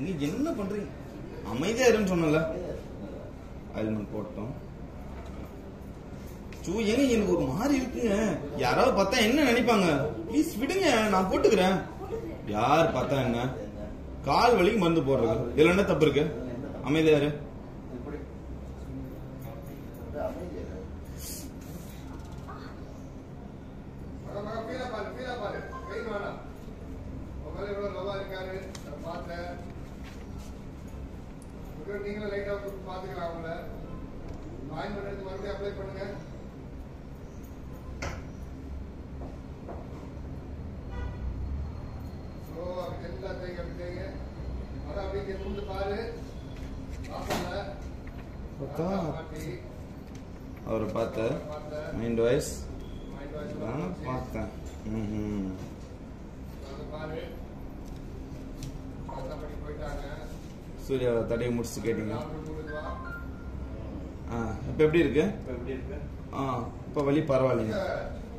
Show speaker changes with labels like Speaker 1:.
Speaker 1: நீங்க என்ன பண்றீங்க அமைதியா இருன்னு சொன்னல ஆயில்மெண்ட் போட்டோம் சூ ஏங்க எனக்கு ஒரு மாதிரி இருக்குங்க யாராவது பார்த்தா என்ன நினைப்பாங்க ப்ளீஸ் விடுங்க நான் போட்டுக்கிறேன் யார் பார்த்தா என்ன கால் வலிக்கு மருந்து போடுறது இதுல என்ன தப்பு இருக்கு அமைதியா இரு
Speaker 2: இப்படி அமைதியா
Speaker 3: மக மக ஃபீலா பாரு ஃபீலா பாரு பெயின் வேணாம் உங்க மேல இவ்வளவு லவ்வா இருக்காரு நான் பார்த்தேன் உங்களுக்கு நீங்களும் லைட்டா பாத்துக்கலாம் அவங்கள ஆயின்மெண்ட் எடுத்து மறுபடியும் அப்ளை பண்ணுங்க ஸ்லோவா எல்லா தேங்க அப்படி தேங்க அதான் அப்படியே இங்க நிமிர்ந்து பாரு வாசல்ல
Speaker 1: அக்கா.
Speaker 3: மாட்டி
Speaker 1: அவரை பார்த்த
Speaker 3: பார்த்தேன்
Speaker 1: மைண்ட் வாய்ஸ்
Speaker 3: மைண்ட் வாய்ஸ்
Speaker 1: தானே பார்த்தேன் ம்ஹும்.
Speaker 3: அதை பாரு அதான் பண்ணி போயிட்டாங்க
Speaker 1: சூர்யா தடையை முடிச்சுட்டு கேட்டீங்க
Speaker 3: டாக்டர் கூட்டிட்டு வா
Speaker 1: ஆ இப்போ எப்படி இருக்கு
Speaker 2: இப்ப எப்படி இருக்கு
Speaker 1: ஆ இப்போ வலி பரவாயில்லைங்க
Speaker 3: இங்க